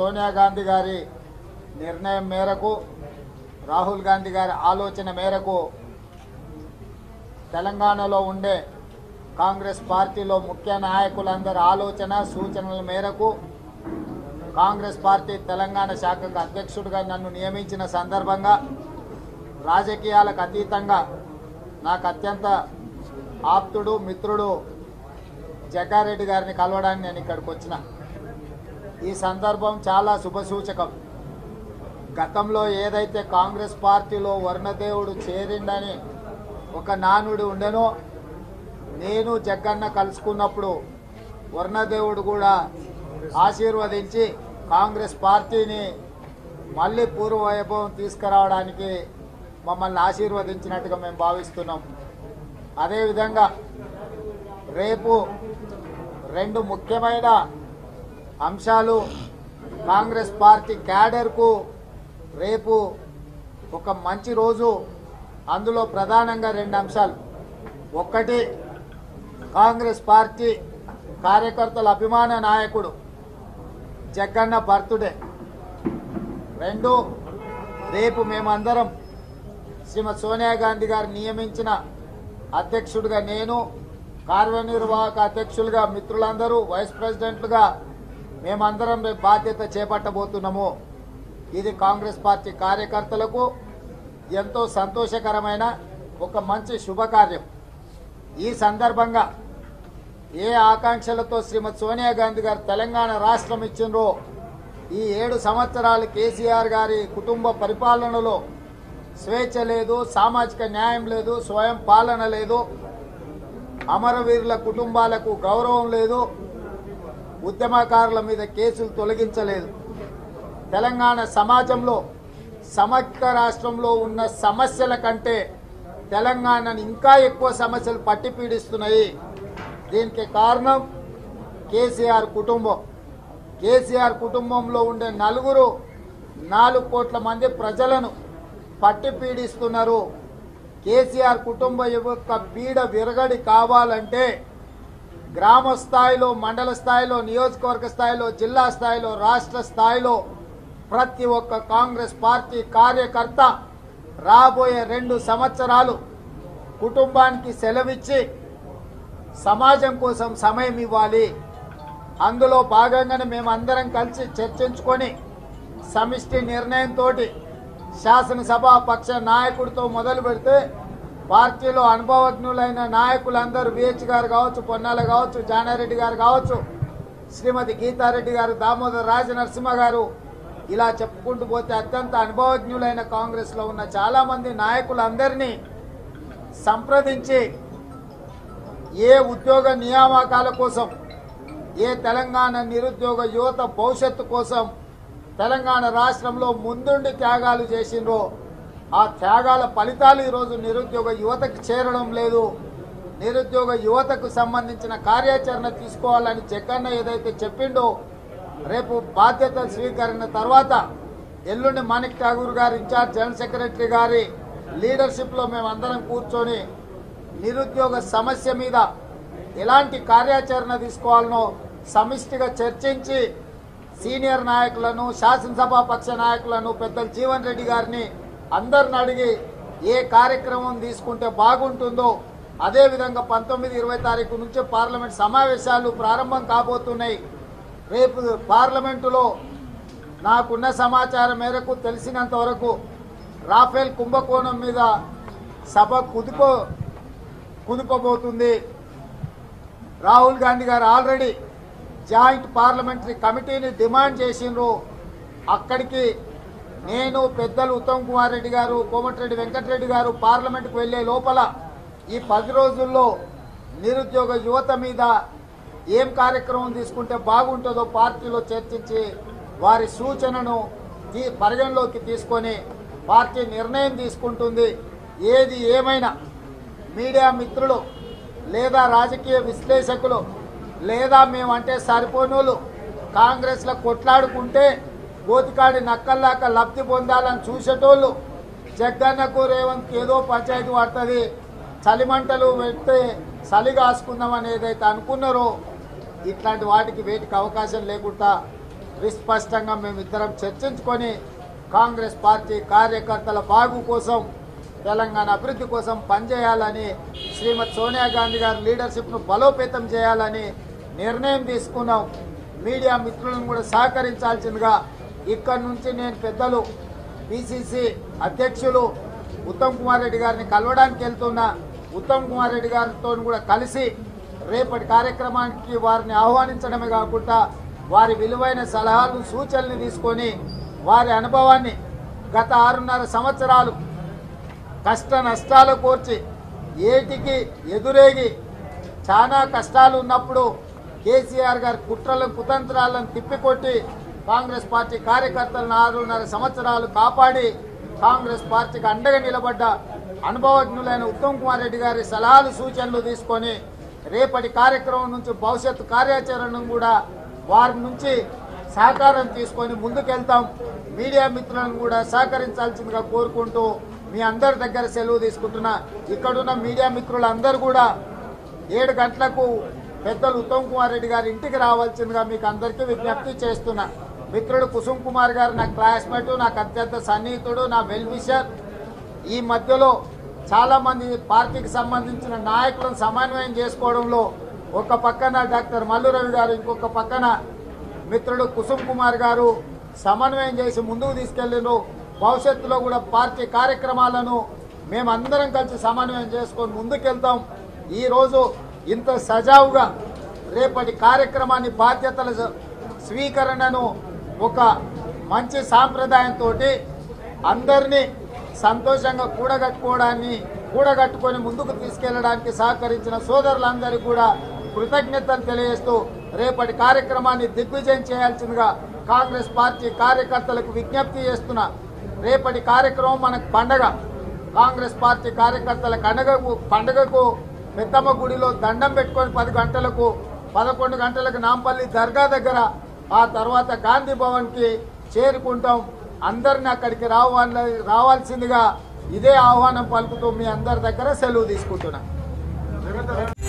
సోనియా గాంధీ గారి నిర్ణయం మేరకు రాహుల్ గాంధీ గారి ఆలోచన మేరకు తెలంగాణలో ఉండే కాంగ్రెస్ పార్టీలో ముఖ్య నాయకులందరి ఆలోచన సూచనల మేరకు కాంగ్రెస్ పార్టీ తెలంగాణ శాఖకు అధ్యక్షుడిగా నన్ను నియమించిన సందర్భంగా రాజకీయాలకు అతీతంగా నాకు అత్యంత ఆప్తుడు మిత్రుడు జగ్గారెడ్డి గారిని కలవడానికి నేను ఇక్కడికి వచ్చిన ఈ సందర్భం చాలా శుభసూచకం గతంలో ఏదైతే కాంగ్రెస్ పార్టీలో వర్ణదేవుడు చేరిండని ఒక నానుడి ఉండెనో నేను జగ్గన్న కలుసుకున్నప్పుడు వర్ణదేవుడు కూడా ఆశీర్వదించి కాంగ్రెస్ పార్టీని మళ్ళీ పూర్వ వైభవం తీసుకురావడానికి మమ్మల్ని ఆశీర్వదించినట్టుగా మేము భావిస్తున్నాం అదేవిధంగా రేపు రెండు ముఖ్యమైన అంశాలు కాంగ్రెస్ పార్టీ క్యాడర్కు రేపు ఒక మంచి రోజు అందులో ప్రధానంగా రెండు అంశాలు ఒక్కటి కాంగ్రెస్ పార్టీ కార్యకర్తల అభిమాన నాయకుడు జగ్గన్న బర్త్డే రెండు రేపు మేమందరం శ్రీమతి సోనియా గాంధీ గారు నియమించిన అధ్యక్షుడిగా నేను కార్యనిర్వాహక అధ్యక్షులుగా మిత్రులందరూ వైస్ ప్రెసిడెంట్లుగా మేమందరం రేపు బాధ్యత చేపట్టబోతున్నాము ఇది కాంగ్రెస్ పార్టీ కార్యకర్తలకు ఎంతో సంతోషకరమైన ఒక మంచి శుభకార్యం ఈ సందర్భంగా ఏ ఆకాంక్షలతో శ్రీమతి సోనియా గాంధీ గారు తెలంగాణ రాష్ట్రం ఇచ్చిండ్రో ఈ ఏడు సంవత్సరాలు కేసీఆర్ గారి కుటుంబ పరిపాలనలో స్వేచ్ఛ లేదు సామాజిక న్యాయం లేదు స్వయం పాలన లేదు అమరవీరుల కుటుంబాలకు గౌరవం లేదు ఉద్యమకారుల మీద కేసులు తొలగించలేదు తెలంగాణ సమాజంలో సమగ్ర రాష్ట్రంలో ఉన్న సమస్యల కంటే తెలంగాణను ఇంకా ఎక్కువ సమస్యలు పట్టి పీడిస్తున్నాయి దీనికి కారణం కేసీఆర్ కుటుంబం కేసీఆర్ కుటుంబంలో ఉండే నలుగురు నాలుగు కోట్ల మంది ప్రజలను పట్టి పీడిస్తున్నారు కేసీఆర్ కుటుంబం యొక్క పీడ విరగడి కావాలంటే గ్రామ స్థాయిలో మండల స్థాయిలో నియోజకవర్గ స్థాయిలో జిల్లా స్థాయిలో రాష్ట్ర స్థాయిలో ప్రతి ఒక్క కాంగ్రెస్ పార్టీ కార్యకర్త రాబోయే రెండు సంవత్సరాలు కుటుంబానికి సెలవిచ్చి సమాజం కోసం సమయం ఇవ్వాలి అందులో భాగంగానే మేమందరం కలిసి చర్చించుకొని సమిష్టి నిర్ణయంతో శాసనసభ పక్ష నాయకుడితో మొదలు పెడితే పార్టీలో అనుభవజ్ఞులైన నాయకులందరూ విహెచ్ గారు కావచ్చు పొన్నాల కావచ్చు జానారెడ్డి గారు కావచ్చు శ్రీమతి గీతారెడ్డి గారు దామోదర్ రాజనరసింహ గారు ఇలా చెప్పుకుంటూ పోతే అత్యంత అనుభవజ్ఞులైన కాంగ్రెస్లో ఉన్న చాలామంది నాయకులందరినీ సంప్రదించి ఏ ఉద్యోగ నియామకాల కోసం ఏ తెలంగాణ నిరుద్యోగ యువత భవిష్యత్తు కోసం తెలంగాణ రాష్ట్రంలో ముందుండి త్యాగాలు చేసిండ్రో ఆ త్యాగాల ఫలితాలు ఈరోజు నిరుద్యోగ యువతకు చేరడం లేదు నిరుద్యోగ యువతకు సంబంధించిన కార్యాచరణ తీసుకోవాలని జగన్న ఏదైతే చెప్పిండో రేపు బాధ్యత స్వీకరణ తర్వాత ఎల్లుండి మాణిక్ ఠాగూర్ గారు ఇన్ఛార్జ్ జనరల్ సెక్రటరీ గారి లీడర్షిప్లో మేమందరం కూర్చొని నిరుద్యోగ సమస్య మీద ఎలాంటి కార్యాచరణ తీసుకోవాలనో సమిష్టిగా చర్చించి సీనియర్ నాయకులను శాసనసభ పక్ష నాయకులను పెద్దలు జీవన్ రెడ్డి గారిని అందరిని అడిగి ఏ కార్యక్రమం తీసుకుంటే బాగుంటుందో అదేవిధంగా పంతొమ్మిది ఇరవై తారీఖు నుంచి పార్లమెంట్ సమావేశాలు ప్రారంభం కాబోతున్నాయి రేపు పార్లమెంటులో నాకున్న సమాచారం మేరకు తెలిసినంత వరకు రాఫేల్ కుంభకోణం మీద సభ కుదుకో కుదుపబోతుంది Rahul Gandhi garu already joint parliamentary కమిటీని డిమాండ్ చేసిండ్రు అక్కడికి నేను పెద్దలు ఉత్తమ్ కుమార్ రెడ్డి గారు కోమటిరెడ్డి వెంకటరెడ్డి గారు పార్లమెంట్కి వెళ్లే లోపల ఈ పది రోజుల్లో నిరుద్యోగ యువత మీద ఏం కార్యక్రమం తీసుకుంటే బాగుంటుందో పార్టీలో చర్చించి వారి సూచనను తీ- పరిగణలోకి తీసుకొని పార్టీ నిర్ణయం తీసుకుంటుంది ఏది ఏమైనా మీడియా మిత్రులు లేదా రాజకీయ విశ్లేషకులు లేదా మేమంటే సరిపోనోళ్ళు కాంగ్రెస్లో కొట్లాడుకుంటే గోతికాడి నక్కల్లాక లబ్ధి పొందాలని చూసేటోళ్ళు జగ్గన్నకు రేవంత్ ఏదో పంచాయతీ పడుతుంది చలిమంటలు పెడితే చలి కాసుకుందామని ఏదైతే అనుకున్నారో ఇట్లాంటి వాటికి వేటికి అవకాశం లేకుండా విస్పష్టంగా మేమిద్దరం చర్చించుకొని కాంగ్రెస్ పార్టీ కార్యకర్తల బాగు కోసం తెలంగాణ అభివృద్ధి కోసం పనిచేయాలని శ్రీమతి సోనియా గాంధీ గారి లీడర్షిప్ను బలోపేతం చేయాలని నిర్ణయం తీసుకున్నాం మీడియా మిత్రులను కూడా సహకరించాల్సిందిగా ఇక్కడి నుంచి నేను పెద్దలు పిసిసి అధ్యక్షులు ఉత్తమ్ కుమార్ రెడ్డి గారిని కలవడానికి వెళ్తున్నా ఉత్తమ్ కుమార్ రెడ్డి గారితో కూడా కలిసి రేపటి కార్యక్రమానికి వారిని ఆహ్వానించడమే కాకుండా వారి విలువైన సలహాలు సూచనలు తీసుకొని వారి అనుభవాన్ని గత ఆరున్నర సంవత్సరాలు కష్ట నష్టాలు కోర్చి ఏటికి ఎదురేగి చాలా కష్టాలు ఉన్నప్పుడు కేసీఆర్ గారి కుట్రలను కుతంత్రాలను తిప్పికొట్టి కాంగ్రెస్ పార్టీ కార్యకర్తలను ఆరున్నర సంవత్సరాలు కాపాడి కాంగ్రెస్ పార్టీకి అండగా నిలబడ్డ అనుభవజ్ఞులైన ఉత్తమ్ కుమార్ రెడ్డి గారి సలహాలు సూచనలు తీసుకొని రేపటి కార్యక్రమం నుంచి భవిష్యత్తు కార్యాచరణను కూడా వారి నుంచి సహకారం తీసుకొని ముందుకెళ్తాం మీడియా మిత్రులను కూడా సహకరించాల్సిందిగా కోరుకుంటూ మీ అందరి దగ్గర సెలవు తీసుకుంటున్నా ఇక్కడున్న మీడియా మిత్రులందరూ కూడా ఏడు గంటలకు పెద్దలు ఉత్తమ్ కుమార్ రెడ్డి గారి ఇంటికి రావాల్సిందిగా మీకు అందరికీ విజ్ఞప్తి చేస్తున్నా మిత్రుడు కుసుమ్ కుమార్ గారు నా క్లాస్మేట్ నాకు అత్యంత సన్నిహితుడు నా వెల్ విషర్ ఈ మధ్యలో చాలా మంది పార్టీకి సంబంధించిన నాయకులను సమన్వయం చేసుకోవడంలో ఒక పక్కన డాక్టర్ మల్లు రవి గారు ఇంకొక పక్కన మిత్రుడు కుసుమ్ కుమార్ గారు సమన్వయం చేసి ముందుకు తీసుకెళ్ళిండ్రు భవిష్యత్తులో కూడా పార్టీ కార్యక్రమాలను మేమందరం కలిసి సమన్వయం చేసుకొని ముందుకెళ్తాం ఈరోజు ఇంత సజావుగా రేపటి కార్యక్రమాన్ని బాధ్యతల స్వీకరణను ఒక మంచి సాంప్రదాయంతో అందరినీ సంతోషంగా కూడగట్టుకోవడాన్ని కూడగట్టుకొని ముందుకు తీసుకెళ్లడానికి సహకరించిన సోదరులందరికీ కూడా కృతజ్ఞతలు తెలియజేస్తూ రేపటి కార్యక్రమాన్ని దిగ్విజయం చేయాల్సిందిగా కాంగ్రెస్ పార్టీ కార్యకర్తలకు విజ్ఞప్తి చేస్తున్నా రేపటి కార్యక్రమం మనకు పండగ కాంగ్రెస్ పార్టీ కార్యకర్తల పండగకు పండగకు పెద్దమ్మ గుడిలో దండం పెట్టుకొని పది గంటలకు పదకొండు గంటలకు నాంపల్లి దర్గా దగ్గర ఆ తర్వాత గాంధీ భవన్కి చేరుకుంటాం అందరిని అక్కడికి రావాలి రావాల్సిందిగా ఇదే ఆహ్వానం పలుకుతూ మీ అందరి దగ్గర సెలవు తీసుకుంటున్నా